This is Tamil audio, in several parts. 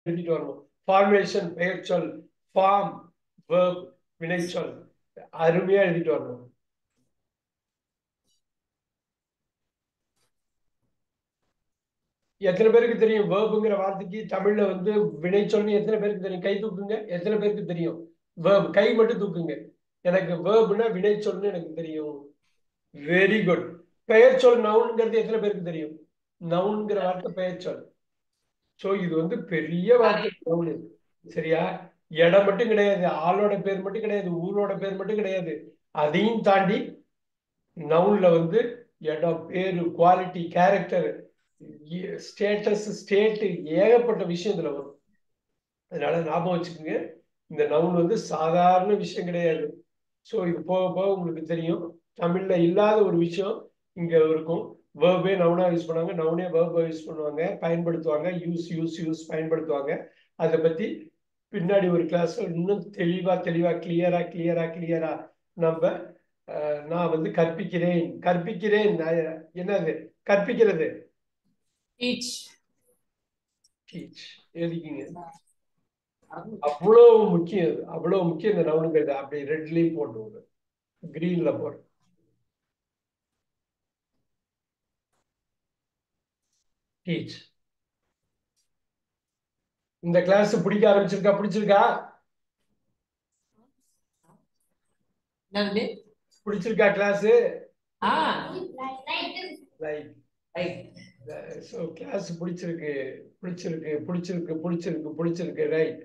எழுதிட்டு வரணும் ஃபார்மேஷன் பெயர்ச்சொல் ஃபார்ம் வேர்ப் வினைச்சொல் அருமையா எழுதிட்டு வரணும் எத்தனை பேருக்கு தெரியும் வேர்புங்கிற வார்த்தைக்கு தமிழ்ல வந்து வினைச்சொல்னு எத்தனை பேருக்கு தெரியும் கை தூக்குங்க எத்தனை பேருக்கு தெரியும் வேர்ப் கை மட்டும் தூக்குங்க எனக்கு வேர்ப்னா வினைச்சொல்னு எனக்கு தெரியும் வெரி குட் பெயர்ச்சொல் நவுன்ங்கிறது எத்தனை பேருக்கு தெரியும் நவுன்ங்கிற வார்த்தை பெயர்ச்சொல் சோ இது வந்து பெரிய வார்த்தை நவுனு சரியா இடம் மட்டும் கிடையாது ஆளோட பேர் மட்டும் கிடையாது ஊரோட பேர் மட்டும் கிடையாது அதையும் தாண்டி நவுன்ல வந்து இடம் பேரு குவாலிட்டி கேரக்டர் ஸ்டேட்டஸ் ஸ்டேட் ஏகப்பட்ட விஷயம் இதுல வரும் அதனால ஞாபகம் வச்சுக்கோங்க இந்த நவுன் வந்து சாதாரண விஷயம் கிடையாது ஸோ இது போக போக உங்களுக்கு தெரியும் தமிழ்ல இல்லாத ஒரு விஷயம் இங்க இருக்கும் வேர்பே நவுனா யூஸ் பண்ணுவாங்க நவுனே வேர்பை யூஸ் பண்ணுவாங்க பயன்படுத்துவாங்க யூஸ் யூஸ் யூஸ் பயன்படுத்துவாங்க அதை பத்தி பின்னாடி ஒரு கிளாஸ் இன்னும் தெளிவா தெளிவா கிளியரா கிளியரா கிளியரா நம்ம நான் வந்து கற்பிக்கிறேன் கற்பிக்கிறேன் என்னது கற்பிக்கிறது டீச் டீச் எழுதிக்கிங்க அவ்வளவு முக்கியம் அவ்வளவு முக்கியம் இந்த நவுனுங்கிறது அப்படி ரெட்லயும் போட்டு கிரீன்ல போடு டீச் இந்த கிளாஸ் பிடிக்க ஆரம்பிச்சிருக்கா பிடிச்சிருக்கா என்னது பிடிச்சிருக்கா கிளாஸ் ஆ லைக் ரைட் ஸோ கிளாஸ் பிடிச்சிருக்கு பிடிச்சிருக்கு பிடிச்சிருக்கு பிடிச்சிருக்கு பிடிச்சிருக்கு ரைட்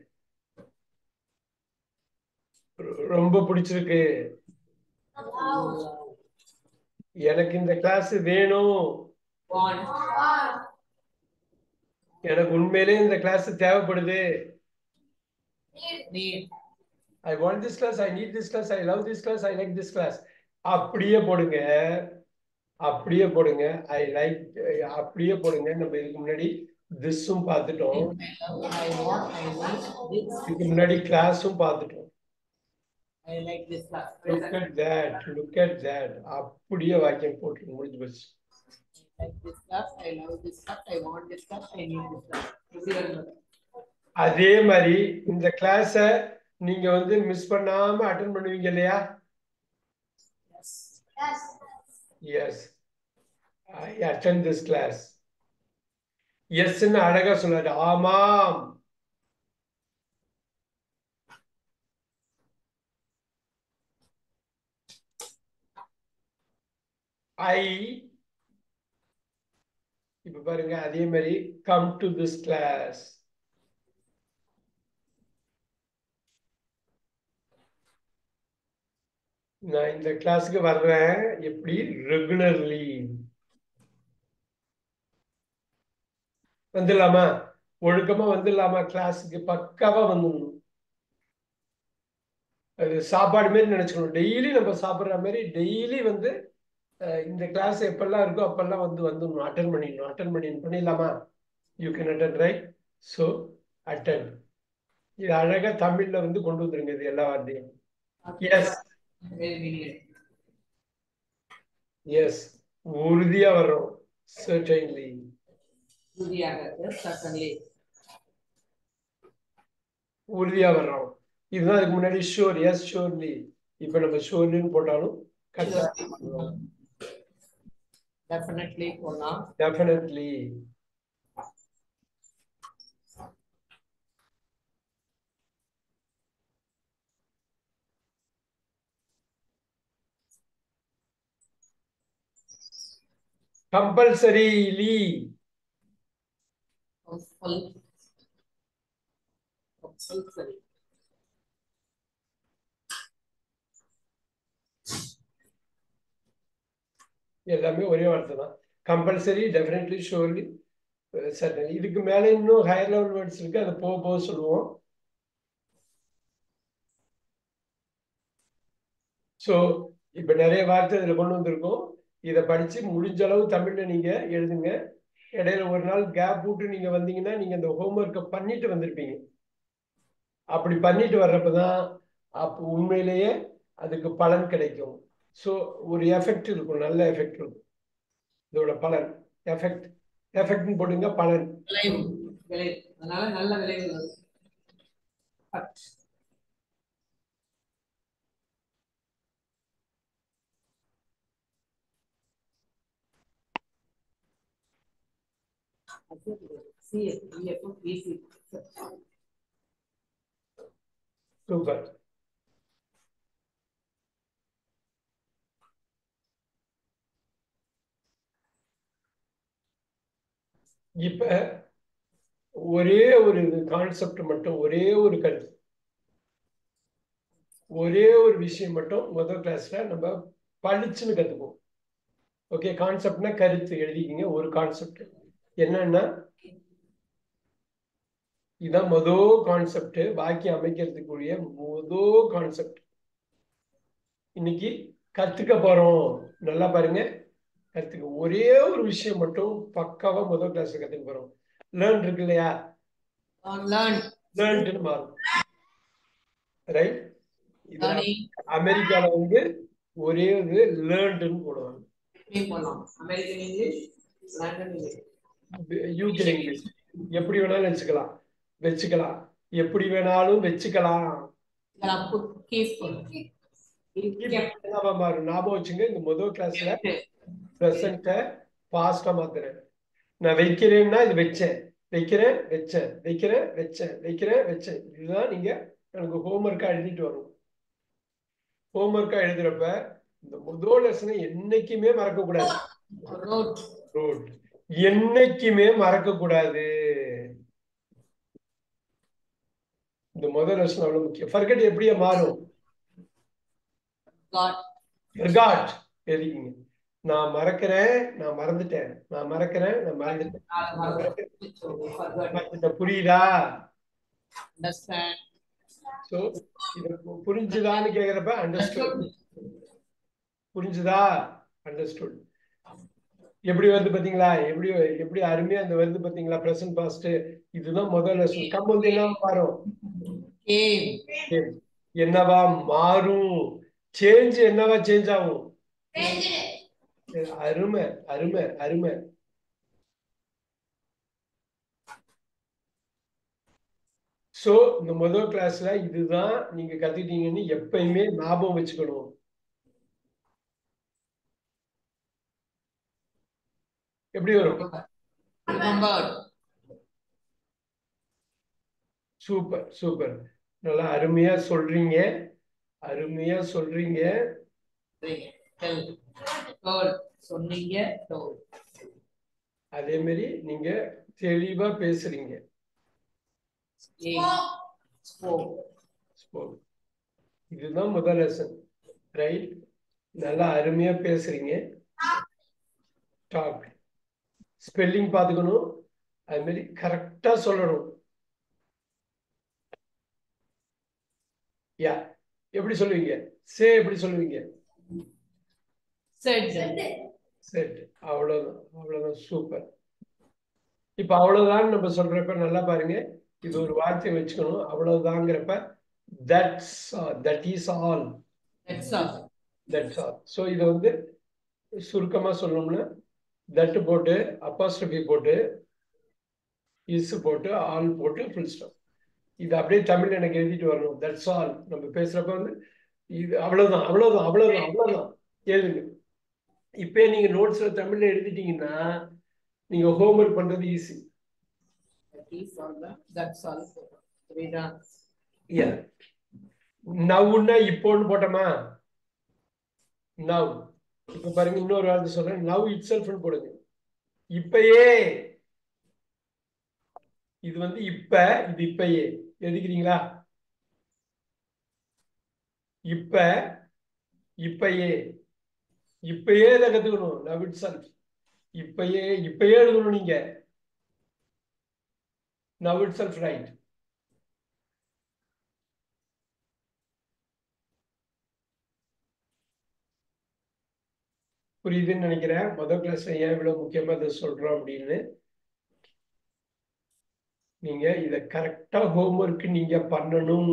ரொம்ப பிடிச்சிருக்கு எனக்கு இந்த கிளாஸ் வேணும் வான் எனக்கு உண்மையிலே இந்த கிளாஸ் தேவைப்படுது need I want this class I need this class I love this class I like this class அப்படியே போடுங்க அப்படியே போடுங்க ஐ லைக் அப்படியே போடுங்க நம்ம இதுக்கு முன்னாடி திஸ்ஸும் பார்த்துட்டோம் I want I like this இதுக்கு முன்னாடி கிளாஸும் பார்த்துட்டோம் I like this class look at that look at that அப்படியே வாக்கியம் போட்டு முடிஞ்சு போச்சு like this class I love this class I want this class I need this class எப்படி வருது அதே மாதிரி இந்த கிளாஸ நீங்க வந்து மிஸ் பண்ணாம அட்டன் பண்ணுவீங்க இல்லையா yes yes I attend this class எஸ்ன்னு அழகா சொல்லாரு ஆமாம் ஐ இப்ப பாருங்க அதே மாதிரி கம் டு திஸ் கிளாஸ் நான் இந்த கிளாஸுக்கு வர்றேன் எப்படி ரெகுலர்லி வந்துடலாமா ஒழுக்கமா வந்துடலாமா கிளாஸுக்கு பக்காவா வந்துடணும் அது சாப்பாடு மாதிரி நினைச்சுக்கணும் டெய்லி நம்ம சாப்பிடுற மாதிரி டெய்லி வந்து அஹ், இந்த கிளாஸ் எப்பெல்லாம் இருக்கோ அப்பெல்லாம் வந்து வந்துடணும் அட்டன் பண்ணிடணும் அட்டன் பண்ணிடணும் பண்ணிடலாமா you can attend right so attend இது அழகா தமிழ்ல வந்து கொண்டு வந்துருங்க இது எல்லா வார்த்தையும் எஸ் வெரி மீனிங் எஸ் உறுதியா வர்றோம் சர்டைன்லி உறுதியாக சட்டன்லி உறுதியா வர்றோம் இதுதான் அதுக்கு முன்னாடி ஷோர் எஸ் ஷோர்லி இப்ப நம்ம ஷோர்லின்னு போட்டாலும் கரெக்டா டெஃபினெட்லி போடலாம் டெஃபினெட்லி கம்பல்சரிலி கம்பல் கம்பல்சரி எல்லாமே ஒரே வார்த்தை தான் கம்பல்சரி டெஃபினெட்லி ஷோர்லி சரி இதுக்கு மேல இன்னும் ஹையர் லெவல் வேர்ட்ஸ் இருக்கு அதை போக போக சொல்லுவோம் ஸோ இப்போ நிறைய வார்த்தை இதில் கொண்டு வந்திருக்கோம் இதை படிச்சு முடிஞ்ச அளவு தமிழ்ல நீங்க எழுதுங்க இடையில ஒரு நாள் கேப் விட்டு நீங்க வந்தீங்கன்னா நீங்க அந்த ஹோம்ஒர்க்கை பண்ணிட்டு வந்திருப்பீங்க அப்படி பண்ணிட்டு வர்றப்பதான் அப்போ உண்மையிலேயே அதுக்கு பலன் கிடைக்கும் ஸோ ஒரு எஃபெக்ட் இருக்கும் நல்ல எஃபெக்ட் இருக்கும் இதோட பலன் எஃபெக்ட் எஃபெக்ட்னு போட்டுங்க பலன் விளைவு விளைவு அதனால நல்ல விளைவு வரும் Cut. CS, EF, EC. Super இப்ப ஒரே ஒரு கான்செப்ட் மட்டும் ஒரே ஒரு கருத்து ஒரே ஒரு விஷயம் மட்டும் முதல் கிளாஸ்ல நம்ம பளிச்சுன்னு கத்துப்போம் ஓகே கான்செப்ட்னா கருத்து எழுதிக்கிங்க ஒரு கான்செப்ட் என்னன்னா இதான் மொதோ கான்செப்ட் பாக்கி அமைக்கிறதுக்குரிய மொதோ கான்செப்ட் இன்னைக்கு கத்துக்க போறோம் நல்லா பாருங்க கத்துக்க ஒரே ஒரு விஷயம் மட்டும் பக்காவா முதல் கிளாஸ்ல கத்துக்க போறோம் லேர்ன் இருக்கு இல்லையா On learn, லேர்ன்ட்னு மாறும் ரைட் இது learning, அமெரிக்கால வந்து ஒரே இது லேர்ன்ட்னு போடுவாங்க இப்படியும் போடலாம் American English London English UK English எப்படி வேணாலும் வச்சுக்கலாம் வச்சுக்கலாம் எப்படி வேணாலும் வச்சுக்கலாம் இதெல்லாம் put case போடலாம் என்னவா மாறும் ஞாபகம் வச்சுங்க இந்த முதல் கிளாஸ்ல ப்ரெசண்ட பாஸ்டா மாத்துறேன் நான் வைக்கிறேன்னா இது வச்சேன் வைக்கிறேன் வச்சேன் வைக்கிறேன் வச்சேன் வைக்கிறேன் வச்சேன் இதுதான் நீங்க எனக்கு ஹோம்ஒர்க்கா எழுதிட்டு வரணும் ஹோம்ஒர்க்கா எழுதுறப்ப இந்த முதல் லெசனை என்னைக்குமே மறக்க கூடாது wrote, ரோட் என்னைக்குமே மறக்க கூடாது இந்த முதல் லெசன் அவ்வளவு முக்கியம் ஃபர்கட் எப்படியே மாறும் got, ஃபர்காட் எழுதிக்கிங்க நான் மறக்கிறேன் நான் மறந்துட்டேன் நான் மறக்கிறேன் நான் மறந்துட்டேன் நான் மறக்கிறேன், forgot, மறந்துட்டேன். புரியுதா understand, சோ இது பு- புரிஞ்சுதான்னு கேக்குறப்ப அண்டர்ஸ்டுட் புரிஞ்சுதா அண்டர்ஸ்டுட் எப்படி வருது பாத்தீங்களா எப்படி எப்படி அருமையா அந்த வருது பாத்தீங்களா பிரசன்ட் பாஸ்ட் இதுதான் முதல் லெசன் கம் வந்து என்ன மாறும் came, என்னவா மாறும் சேஞ்ச் என்னவா சேஞ்ச் ஆகும் அருமை அருமை அருமை சோ இந்த முதல் கிளாஸ்ல இதுதான் நீங்க கத்துக்கிட்டீங்கன்னு எப்பயுமே ஞாபகம் வச்சுக்கணும் எப்படி வரும் remembered, சூப்பர் சூப்பர் நல்லா அருமையா சொல்றீங்க அருமையா சொல்றீங்க tell, told, சொன்னீங்க told, அதே மாதிரி நீங்க தெளிவா பேசுறீங்க came, spoke, Spoke. இதுதான் முதல் லெசன் ரைட் நல்லா அருமையா பேசுறீங்க டாக் ஸ்பெல்லிங் பார்த்துக்கணும் அது மாதிரி கரெக்டா சொல்லணும் யா எப்படி சொல்லுவீங்க சே எப்படி சொல்லுவீங்க said, செட் அவ்வளவுதான் அவ்வளவுதான் சூப்பர் இப்ப அவ்வளவுதான் நம்ம சொல்றப்ப நல்லா பாருங்க இது ஒரு வார்த்தையை வச்சுக்கணும் அவ்வளவுதாங்கிறப்ப that's that is all that's all, that's all so இதை வந்து சுருக்கமா சொல்லணும்னா தட் போட்டு அப்பாஸ்ட்ரபி போட்டு இஸ் போட்டு ஆல் போட்டு ஃபுல் ஸ்டாப் இது அப்படியே தமிழ் எனக்கு எழுதிட்டு வரணும் தட்ஸ் ஆல் நம்ம பேசுறப்ப வந்து இது அவ்வளவுதான் அவ்வளவுதான் அவ்வளவுதான் அவ்வளவுதான் எழுதுங்க இப்போ நீங்க நோட்ஸ்ல தமிழ்ல எழுதிட்டீங்கன்னா நீங்க ஹோம்ஒர்க் பண்றது easy that is all, the- that's all, three done, நவ்னா இப்போன்னு போட்டோமா நவ் இப்ப பாருங்க இன்னொரு வார்த்தை சொல்றேன் நவ் இட் செல்ஃப்னு போடுங்க இப்பயே இது வந்து இப்ப இது இப்பயே எழுதிக்கிறீங்களா இப்ப இப்பயே இப்பயே இதை கத்துக்கணும் நவ் இட் செல்ஃப் இப்பயே இப்பயே எழுதணும் நீங்க நவ் இட் செல்ஃப் ரைட் புரியுதுன்னு நினைக்கிறேன் முதல் கிளாஸ்ல ஏன் இவ்வளவு முக்கியமா இதை சொல்றோம் அப்படின்னு நீங்க இத கரெக்டா ஹோம்ஒர்க் நீங்க பண்ணணும்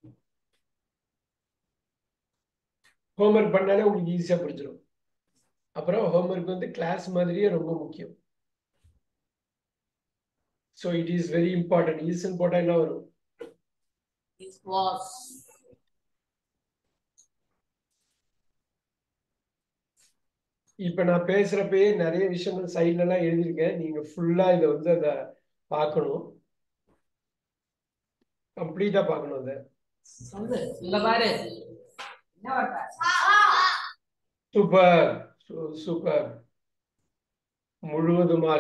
ஹோம்ஒர்க் பண்ணாலே உங்களுக்கு ஈஸியா புரிஞ்சிடும் அப்புறம் ஹோம்ஒர்க் வந்து கிளாஸ் மாதிரியே ரொம்ப முக்கியம் so it is very important ஈஸ்ன்னு போட்டா என்ன வரும் This was. இப்ப நான் பேசுறப்பயே நிறைய விஷயங்கள் சைட்ல எல்லாம் எழுதியிருக்கேன் நீங்க ஃபுல்லா இதை வந்து அதை பார்க்கணும் கம்ப்ளீட்டா பார்க்கணும் அதை சொல்லு இல்ல பாரு என்ன பண்ற சூப்பர் சூப்பர் முழுவதுமாக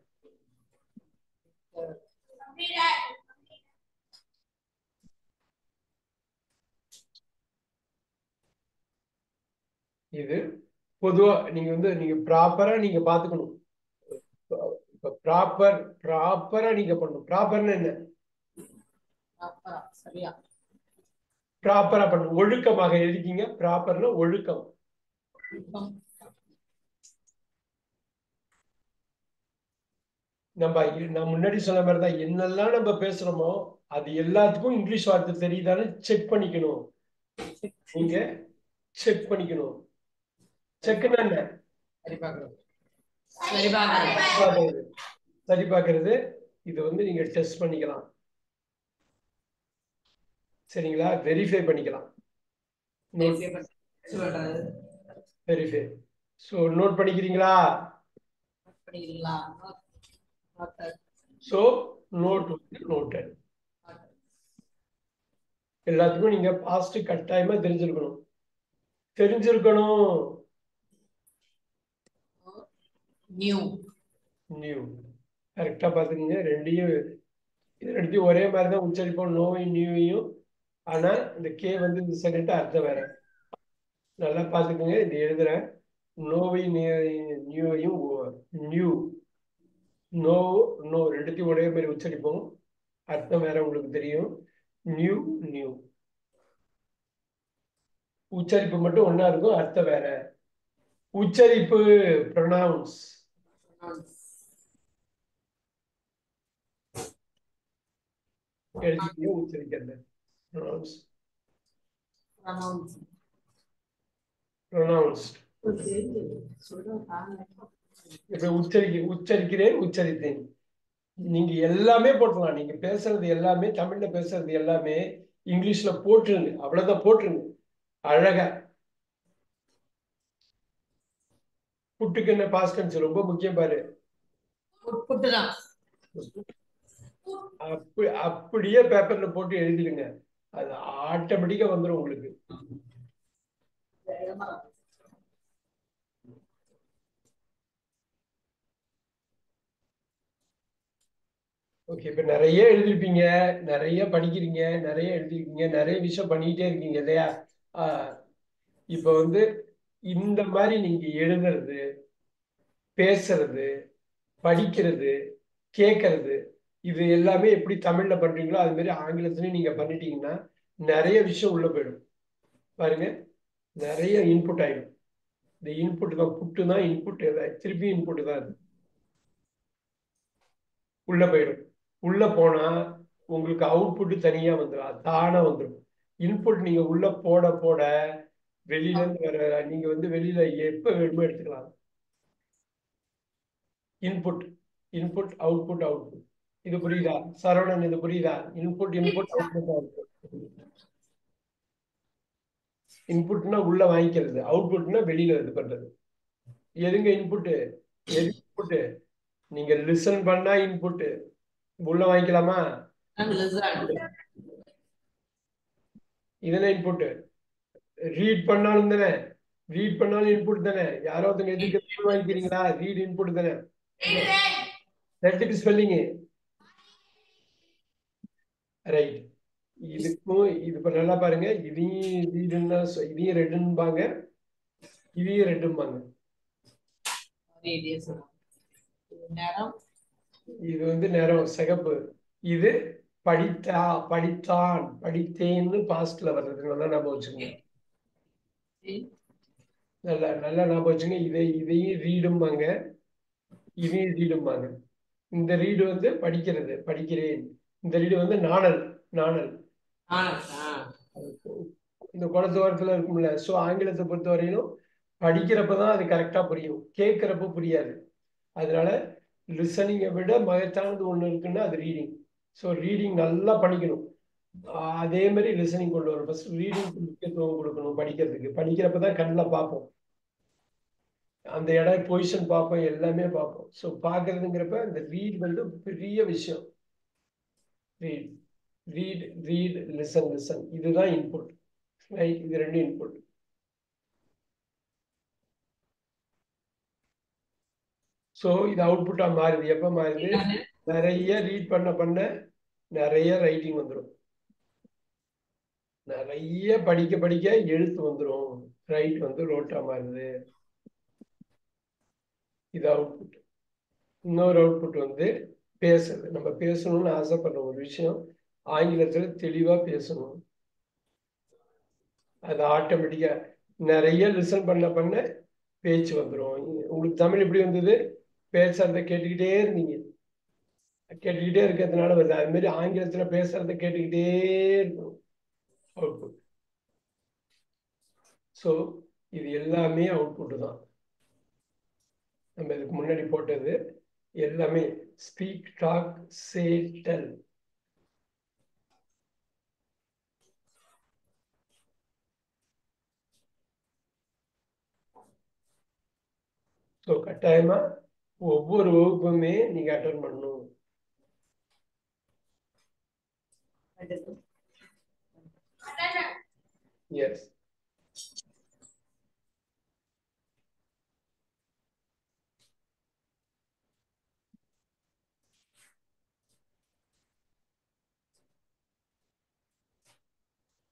இது பொதுவா நீங்க வந்து நீங்க ப்ராப்பரா நீங்க பாத்துக்கணும் இப்ப ப்ராப்பர் ப்ராப்பரா நீங்க பண்ணணும் ப்ராப்பர்னா என்ன அப்புறம் சரியா ப்ராப்பரா பண்ணணும் ஒழுக்கமாக எழுதிக்கிங்க ப்ராப்பர்னா ஒழுக்கம் இப்பம் நம்ம இ- நான் முன்னாடி சொன்ன மாதிரி தான் என்னெல்லாம் நம்ம பேசுறோமோ அது எல்லாத்துக்கும் இங்கிலீஷ் வார்த்தை தெரியுதான்னு செக் பண்ணிக்கணும் நீங்க செக் பண்ணிக்கணும் செக்னா என்ன சரி பார்க்கணும் சரி பார்க்கணும் பார்க்கறது. சரி பார்க்கறது இது வந்து நீங்க டெஸ்ட் பண்ணிக்கலாம் சரிங்களா வெரிஃபை பண்ணிக்கலாம் Verify பண்ணு. சொல்றது வெரிஃபை ஸோ நோட் பண்ணிக்கிறீங்களா பண்ணிக்கிறீங்களா Noted. ஸோ நோட் நோட்டட் எல்லாத்துக்கும் நீங்க பாஸ்ட் கட்டாயமா தெரிஞ்சிருக்கணும் தெரிஞ்சிருக்கணும் New. நியூ கரெக்டா பாத்துக்கீங்க ரெண்டையும் இது ரெண்டையும் ஒரே மாதிரி தான் உச்சரிப்போம் நோவையும் நியூவையும் ஆனா இந்த கே வந்து இந்த செகண்ட் அர்த்தம் வேற நல்லா பாத்துக்கோங்க இது எழுதுறேன் நோவை நியூவையும் நியூ நோ நோ ரெண்டுத்தையும் ஒரே மாதிரி உச்சரிப்போம் அர்த்தம் வேற உங்களுக்கு தெரியும் நியூ நியூ உச்சரிப்பு மட்டும் ஒண்ணா இருக்கும் அர்த்தம் வேற உச்சரிப்பு ப்ரொனவுன்ஸ் எழுதிக்கிட்டே உச்சரிக்கிறது ப்ரொனவுன்ஸ் Pronounce. ப்ரொனவுன்ஸ்ட் இப்ப உச்சரிக்க உச்சரிக்கிறேன் உச்சரித்தேன் நீங்க எல்லாமே போட்டுலாம் நீங்க பேசுறது எல்லாமே தமிழ்ல பேசுறது எல்லாமே இங்கிலீஷ்ல போட்டுருங்க அவ்வளவுதான் போட்டுருங்க அழகா புட்டுக்கு என்ன பாஸ்டன்ஸ் ரொம்ப முக்கியம் பாரு புட்டுதான் அப்படி அப்படியே பேப்பர்ல போட்டு எழுதிடுங்க அது ஆட்டோமேட்டிக்கா வந்துடும் உங்களுக்கு ஓகே இப்ப நிறைய எழுதிருப்பீங்க நிறைய படிக்கிறீங்க நிறைய எழுதிருக்கீங்க நிறைய விஷயம் பண்ணிக்கிட்டே இருக்கீங்க இல்லையா ஆஹ் இப்ப வந்து இந்த மாதிரி நீங்க எழுதுறது பேசுறது படிக்கிறது கேட்கறது இது எல்லாமே எப்படி தமிழ்ல பண்றீங்களோ அது மாதிரி ஆங்கிலத்திலயும் நீங்க பண்ணிட்டீங்கன்னா நிறைய விஷயம் உள்ள போயிடும் பாருங்க நிறைய இன்புட் ஆயிடும் இந்த இன்புட் தான் புட்டு தான் இன்புட் திருப்பி இன்புட் தான் அது உள்ள போயிடும் உள்ள போனா உங்களுக்கு அவுட்புட் தனியா வந்துடும் அது தானா வந்துடும் இன்புட் நீங்க உள்ள போட போட வெளியில இருந்து வர நீங்க வந்து வெளியில எப்ப வேணுமோ எடுத்துக்கலாம் இன்புட் இன்புட் அவுட்புட் அவுட்புட் இது புரியுதா சரவணன் இது புரியுதா இன்புட் இன்புட் அவுட்புட் அவுட்புட் இன்புட்னா உள்ள வாங்கிக்கிறது அவுட்புட்னா வெளியில இது பண்றது எதுங்க இன்புட் எது இன்புட் நீங்க லிசன் பண்ணா இன்புட் உள்ள வாங்கிக்கலாமா இதெல்லாம் இன்புட் ரீட் பண்ணாலும் தானே ரீட் பண்ணாலும் இன்புட் தானே யாரோ ஒருத்தங்க எதுக்கு வாங்கிக்கிறீங்களா ரீட் இன்புட் தானே ரெண்டுக்கு ஸ்பெல்லிங் ரைட் இதுக்கும் இது இப்ப நல்லா பாருங்க இதையும் ரீடுன்னா இதையும் ரெட்டுன்பாங்க இதையும் ரெட்டும்பாங்க நேரம் இது வந்து நிறம் சிகப்பு இது படித்தா படித்தான் படித்தேன்னு பாஸ்ட்ல வர்றது நல்லா ஞாபகம் வச்சுக்கோங்க நல்லா நல்லா ஞாபகம் வச்சுங்க இதை இதையும் ரீடும்பாங்க இதையும் ரீடும்பாங்க இந்த ரீடு வந்து படிக்கிறது படிக்கிறேன் இந்த ரீடு வந்து நாணல் நாணல் இந்த குளத்து ஓரத்துல இருக்கும்ல ஸோ ஆங்கிலத்தை பொறுத்த வரையிலும் படிக்கிறப்ப தான் அது கரெக்டாக புரியும் கேட்குறப்ப புரியாது அதனால லிசனிங்கை விட மகத்தானது ஒன்று இருக்குன்னா அது ரீடிங் ஸோ ரீடிங் நல்லா படிக்கணும் ஆஹ் அதே மாதிரி லிசனிங் கொண்டு வரணும் ஃபர்ஸ்ட் ரீடிங் முக்கியத்துவம் கொடுக்கணும் படிக்கிறதுக்கு படிக்கிறப்ப தான் கண்ணில் பார்ப்போம் அந்த இடம் பொசிஷன் பார்ப்போம் எல்லாமே பார்ப்போம் ஸோ பார்க்கறதுங்கிறப்ப இந்த ரீட் வந்து பெரிய விஷயம் read read read listen listen இதுதான் இன்புட் ரைட் இது ரெண்டு இன்புட் ஸோ இது அவுட்புட்டாக மாறுது எப்போ மாறுது என்னன்னு? நிறைய ரீட் பண்ண பண்ண நிறைய ரைட்டிங் வந்துடும் நிறைய படிக்க படிக்க எழுத்து வந்துடும் ரைட் வந்து ரோட்டா மாறுது இது அவுட்புட் இன்னொரு அவுட்புட் வந்து பேசுறது நம்ம பேசணும்னு ஆசைப்படுற ஒரு விஷயம் ஆங்கிலத்துல தெளிவா பேசணும் அது ஆட்டோமேட்டிக்கா நிறைய லிசன் பண்ண பண்ண பேச்சு வந்துடும் உங்களுக்கு தமிழ் எப்படி வந்தது பேசுறத கேட்டுக்கிட்டே இருந்தீங்க கேட்டுக்கிட்டே இருக்கிறதுனால வருது அது மாதிரி ஆங்கிலத்துல பேசுறத கேட்டுக்கிட்டே இருக்கணும் அவுட்புட் ஸோ இது எல்லாமே அவுட்புட் தான் நம்ம இதுக்கு முன்னாடி போட்டது எல்லாமே speak talk say tell so கட்டாயமா ஒவ்வொரு வகுப்புமே நீங்க அட்டன் பண்ணணும் Understood. எஸ்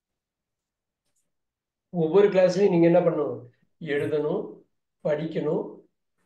ஒவ்வொரு கிளாஸ்லயும் நீங்க என்ன பண்ணணும் எழுதணும் படிக்கணும்